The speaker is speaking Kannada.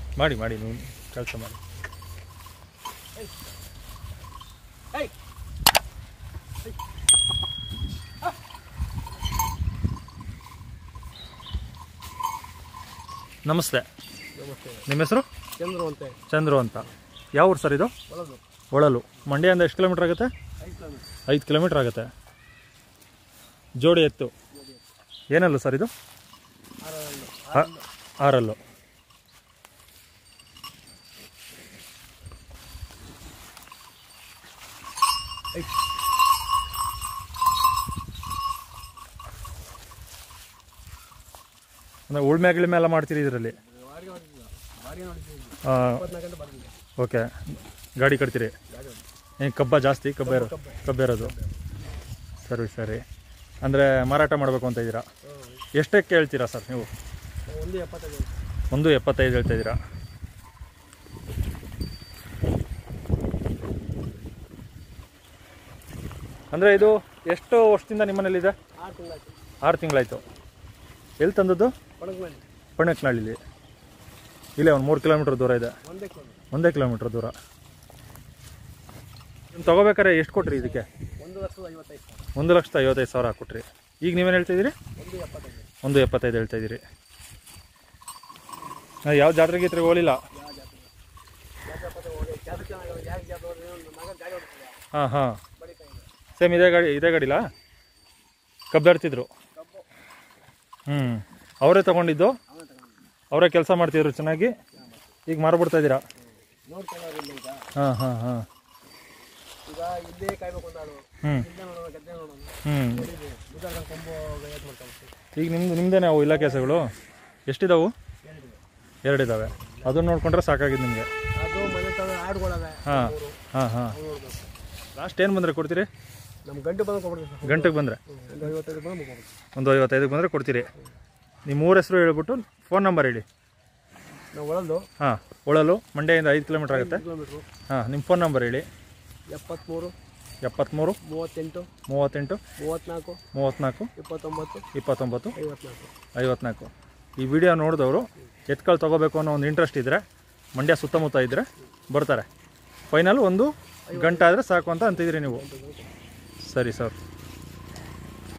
ಮಾಡಿ ಮಾಡಿ ನೀವು ಕೆಲಸ ಮಾಡಿ ನಮಸ್ತೆ ನಮಸ್ತೆ ನಿಮ್ಮ ಹೆಸರು ಚಂದ್ರು ಅಂತೆ ಚಂದ್ರು ಅಂತ ಯಾವ ಊರು ಸರ್ ಇದು ಒಳದು ಒಳಲು ಮಂಡ್ಯದಿಂದ ಎಷ್ಟು ಕಿಲೋಮೀಟ್ರ್ ಆಗುತ್ತೆ ಐದು ಕಿಲೋಮೀಟರ್ ಐದು ಕಿಲೋಮೀಟ್ರ್ ಆಗುತ್ತೆ ಜೋಡಿ ಎತ್ತು ಏನಲ್ಲ ಸರ್ ಇದು ಆರಲ್ಲು ಆ- ಆರಲ್ಲು ಅಂದರೆ ಉಳ್ಮೆ ಗಿಳ್ಮೆ ಎಲ್ಲ ಮಾಡ್ತೀರಿ ಇದರಲ್ಲಿ ಬಾರಿ ನೋಡಿದ್ದಿಲ್ಲ ಬಾರಿ ನೋಡಿದ್ದಿಲ್ಲ ಆ, ಇಪ್ಪತ್ನಾಲ್ಕು ಗಂಟೆ ಬರ್ತಿದ್ದೆ ಓಕೆ ಗಾಡಿ ಕಟ್ತೀರಿ ಗಾಡಿ ಹೊಡ್ದು. ಏನು ಕಬ್ಬ ಜಾಸ್ತಿ ಕಬ್ಬ ಇರೋ ಕಬ್ಬ ಇರೋದು ಸರಿ ಸರಿ ಅಂದರೆ ಮಾರಾಟ ಮಾಡಬೇಕು ಅಂತ ಇದ್ದೀರಾ ಹ್ಮ್. ಎಷ್ಟಕ್ಕೆ ಹೇಳ್ತೀರಾ ಸರ್ ನೀವು ಒಂದು ಎಪ್ಪತ್ತೈದು ಗಂಟೆ. ಒಂದು ಎಪ್ಪತ್ತೈದು ಹೇಳ್ತಾ ಇದ್ದೀರಾ ಅಂದರೆ ಇದು ಎಷ್ಟು ವರ್ಷದಿಂದ ನಿಮ್ಮನೇಲಿದೆ ಆರು ತಿಂಗಳಾಯ್ತು ಆರು ತಿಂಗಳಾಯಿತು ಎಲ್ಲಿ ತಂದದ್ದು ಒಣಗ್ಮೇಲೆ ಪಣಕ್ನಳ್ಳಿಲಿ ಇಲ್ಲೇ ಒಂದು ಮೂರು ಕಿಲೋಮೀಟ್ರ್ ದೂರ ಇದೆ ಒಂದೇ ಕಿಲೋಮೀಟರ್ ಒಂದೇ ಕಿಲೋಮೀಟ್ರ್ ದೂರ ನೀವು ತೊಗೋಬೇಕಾರೆ ಎಷ್ಟು ಕೊಟ್ರಿ ಇದಕ್ಕೆ ಒಂದು ಲಕ್ಷದ ಐವತ್ತೈದು ಸಾವಿರ ಒಂದು ಲಕ್ಷದ ಐವತ್ತೈದು ಸಾವಿರ ಕೊಟ್ರಿ ಈಗ ನೀವೇನು ಹೇಳ್ತಾ ಇದ್ದೀರಿ ಒಂದು ಎಪ್ಪತ್ತೈದು ಒಂದು ಎಪ್ಪತ್ತೈದು ಹೇಳ್ತಾ ಇದ್ದೀರಿ ನಾ ಯಾವ ಜಾತ್ರೆ ಗೀತ್ರೆಗೆ ಹೋಗಲಿಲ್ಲ ಯಾವ ಜಾತ್ರೆ ಯಾವ ಜಾತ್ರೆ ಹೋಗಿ ಜಾತ್ರೆ ಚೆನ್ನಾಗಿ ಯಾಕೆ ಜಾತ್ರೆ ಹೋದ್ರೆ ನನ್ನ ಮಗ ಗಾಡಿ ಹೊಡ್ತಿದ್ದ ಹಾಂ ಹಾಂ ಬಡಿತಾ ಇದ್ದ ಸೇಮ್ ಇದೇ ಗಾಡಿ ಇದೇ ಗಾಡಿಲಾ ಕಬ್ಬರ್ತಿದ್ರು ಕಬ್ಬು ಹ್ಞೂ ಅವರೇ ತಗೊಂಡಿದ್ದು ಅವನೇ ತಗೊಂಡು ಅವರೇ ಕೆಲಸ ಮಾಡ್ತಿದ್ರು ಚೆನ್ನಾಗಿ ಈಗ ಮಾರ್ಬಿಡ್ತಾ ಇದ್ದೀರಾ ನೋಡ್ಕೊಳ್ಳೋದಿಲ್ಲ ಈಗ ಹಾಂ ಹಾಂ ಹಾಂ ಈಗ ಇಲ್ಲೇ ಕಾಯ್ಬೇಕು ಅಂತಾಳು ಹ್ಞೂ ಇಲ್ಲೇ ನೋಡೋಣ ಗದ್ದೆ ನೋಡೋಣ ಹ್ಞೂ ನೋಡಿದ್ವಿ ಬುದ್ಧ ಕೊಂಬು ಗೈಯತ್ ಮಾಡ್ಕೊಂಡು ಈಗ ನಿಮ್ದು ನಿಮ್ಮದೇನೆ ಅವು ಇಲ್ಲ ಕೆಲಸಗಳು ಎಷ್ಟಿದಾವು ಎರಡಿದ್ದಾವೆ ಅದನ್ನ ನೋಡ್ಕೊಂಡ್ರೆ ಸಾಕಾಗಿದೆ ನಿಮಗೆ ಅದು ಮನೆ ತಗೊಂಡು ಆಡುಗಳವೆ ಹಾಂ ಹಾಂ ಹಾಂ ಅವು ನೋಡ್ಬೇಕು ಲಾಸ್ಟ್ ಏನು ಬಂದರೆ ಕೊಡ್ತೀರಿ ನಮ್ಮ ಗಂಟೆ ಬಂದು ಕೊಡ್ಬೇಕು ಸರ್ ಗಂಟೆಗೆ ಬಂದರೆ ಒಂದು ಐವತ್ತೈದು ಬಂದು ಮುಗ್ಕೊಬೇಕು ಒಂದು ಐವತ್ತೈದಕ್ಕೆ ಬಂದರೆ ಕೊಡ್ತೀರಿ ನಿಮ್ಮ ಊರ ಹೆಸರು ಹೇಳ್ಬಿಟ್ಟು ಫೋನ್ ನಂಬರ್ ಹೇಳಿ ನಾವು ಒಳದು ಹಾಂ ಒಳಲು ಮಂಡ್ಯದಿಂದ ಐದು ಕಿಲೋಮೀಟ್ರ್ ಆಗುತ್ತೆ ಕಿಲೋಮೀಟ್ರು ಹಾಂ ನಿಮ್ಮ ಫೋನ್ ನಂಬರ್ ಹೇಳಿ ಎಪ್ಪತ್ತ್ಮೂರು ಎಪ್ಪತ್ತ್ಮೂರು ಮೂವತ್ತೆಂಟು ಮೂವತ್ತೆಂಟು ಮೂವತ್ತ್ನಾಲ್ಕು ಮೂವತ್ತ್ನಾಲ್ಕು ಇಪ್ಪತ್ತೊಂಬತ್ತು ಇಪ್ಪತ್ತೊಂಬತ್ತು ಐವತ್ನಾಲ್ಕು ಐವತ್ನಾಲ್ಕು ಈ ವಿಡಿಯೋ ನೋಡಿದವರು ಎತ್ಕಲ್ ತೊಗೋಬೇಕು ಅನ್ನೋ ಒಂದು ಇಂಟ್ರೆಸ್ಟ್ ಇದ್ದರೆ ಮಂಡ್ಯ ಸುತ್ತಮುತ್ತ ಇದ್ದರೆ ಬರ್ತಾರೆ ಫೈನಲ್ ಒಂದು ಗಂಟೆ ಆದರೆ ಸಾಕು ಅಂತ ಅಂತಿದ್ದೀರಿ ನೀವು ಸರಿ ಸರ್